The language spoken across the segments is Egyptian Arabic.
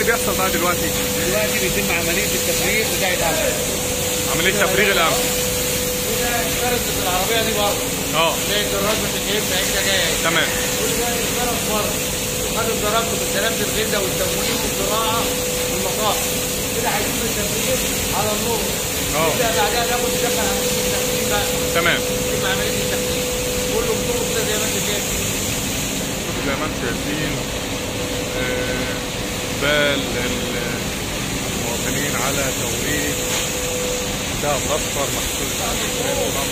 بيحصل بقى دلوقتي دلوقتي بيتم عمليه التفريغ بتاع القمح عمليه تفريغ القمح كده اشتركت في العربيه دي برضه اه زي الجراج ما تتجيب بعيده جايه تمام كل ده اشترك بره خدوا ضربته بسلامه الغذاء والتموين والزراعه والمصاحف كده هيتم التفريغ على النور اه كده بعدها ناخد ندخل عمليه التفريغ بقى تمام يتم عمليه التفريغ كله بطرق كده زي ما انت شايف شوفوا زي ما انتم شايفين آه، اقبال المواطنين على توريد دهب اصفر محصول الرمل.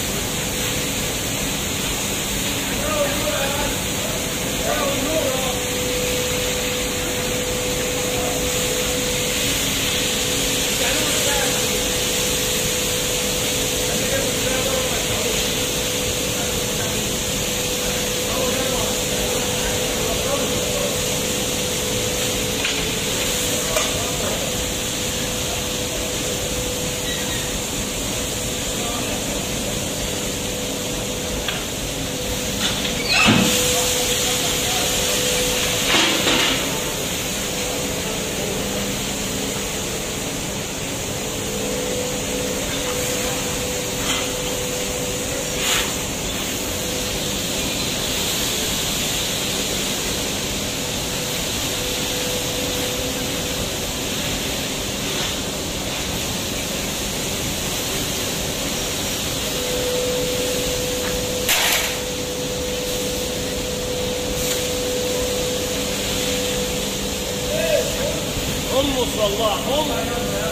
حمص والله حمص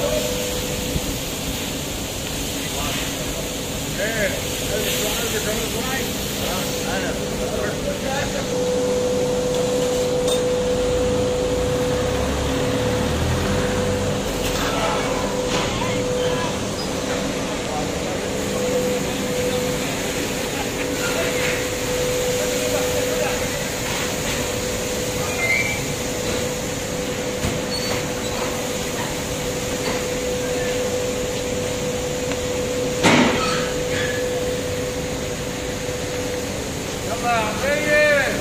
يلا يا عمية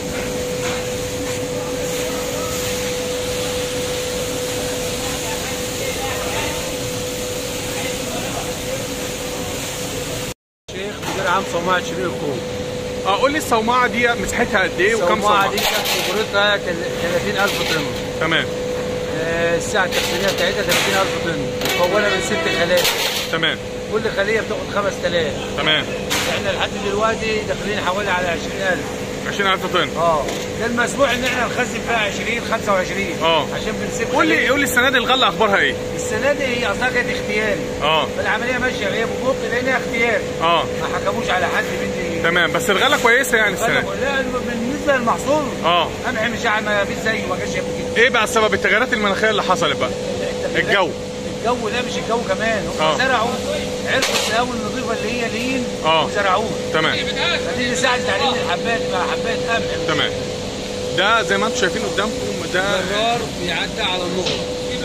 شيخ مدير عام صومعة شرير الكوم اه قول لي الصومعه دي مساحتها قد ايه وكم الصومعة صومعه دي كانت قدرتها 30000 طن تمام آه، الساعة التخزينية بتاعتها 30000 طن مكونة من ست خلايا تمام كل خلية بتاخد 5000 تمام احنا لحد دلوقتي داخلين حوالي على 20000 20000 طن اه ده المسموح ان احنا نخزن فيها 20 25 اه. عشان بنسيب قول لي خلية. قول لي السنه دي الغله اخبارها ايه السنه دي هي اصلا كانت اختياري اه فالعمليه ماشيه هي ببطء لانها اختياري اه ما حكموش على حد من تمام بس الغله كويسه يعني السنه دي لا بالنسبه للمحصول اه قمح مش ما فيش زيه ما كانش قبل كده ايه بقى السبب التغيرات المناخيه اللي حصلت بقى الجو الجو ده مش الجو كمان هم اه. زرعوا عرفوا السهام النظيفه اللي هي لين اه. وزرعوه تمام فدي اللي ساعد تعليم الحبات مع حبات قمح تمام ده زي ما انتم شايفين قدامكم ده الجرار بيعدي على النقط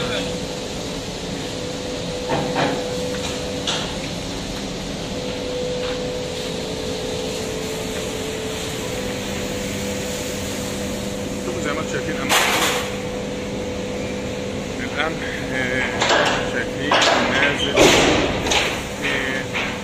شوفوا زي ما انتم شايفين قمح القمح آه، شايفين نازل آه،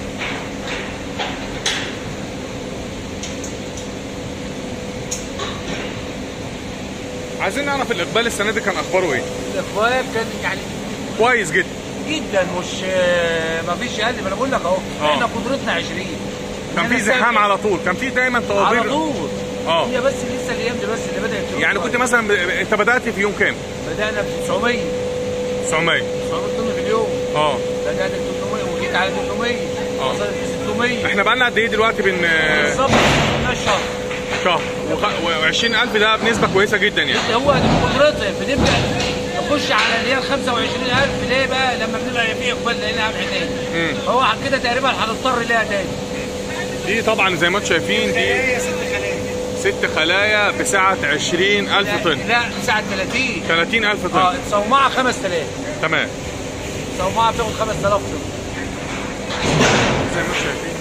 عايزين نعرف الاقبال السنه دي كان اخباره ايه الاخوات كان يعني كويس جدا جدا مش ما فيش اقل ما انا بقول لك اهو اه. احنا قدرتنا 20 كان في إننا زحام سابق. على طول كان في دايما على طوابير طول اه. هي بس لسه الايام دي بس اللي بدات تروح يعني كنت مثلا ب- انت بدات في يوم كام بدانا ب 900 900 900 طن في اليوم اه بدانا ب 300 وجيت على 300 اه. وصلت ل 600 احنا بقى لنا قد ايه دلوقتي بن بالظبط ما الشهر شهر و20000 ده بنسبه كويسه جدا يعني هو دي قدرتها بنبدا نخش على اللي هي ال 25000 ليه بقى لما بنبقى في اقبال لقينا قمح تاني مم. هو كده تقريبا هنضطر ليها تاني دي طبعا زي ما انتم شايفين دي هي ست خلايا ست خلايا بسعه 20000 طن لا ساعة 30 30000 طن اه الصومعة 5000 تمام الصومعة بتاخد 5000 طن زي ما انتم شايفين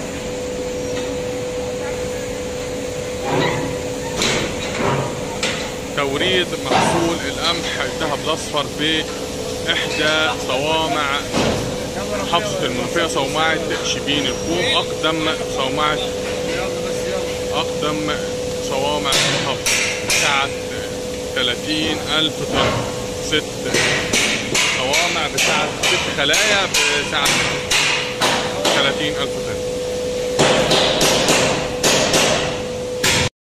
توريد محصول القمح الذهب الأصفر بإحدى صوامع محافظة المنوفية صومعة شبين الكوم أقدم صومعة يلا بس يلا أقدم صوامع المحافظة بسعة 30 ألف طن ست صوامع بسعة ست خلايا بسعة 30 ألف طن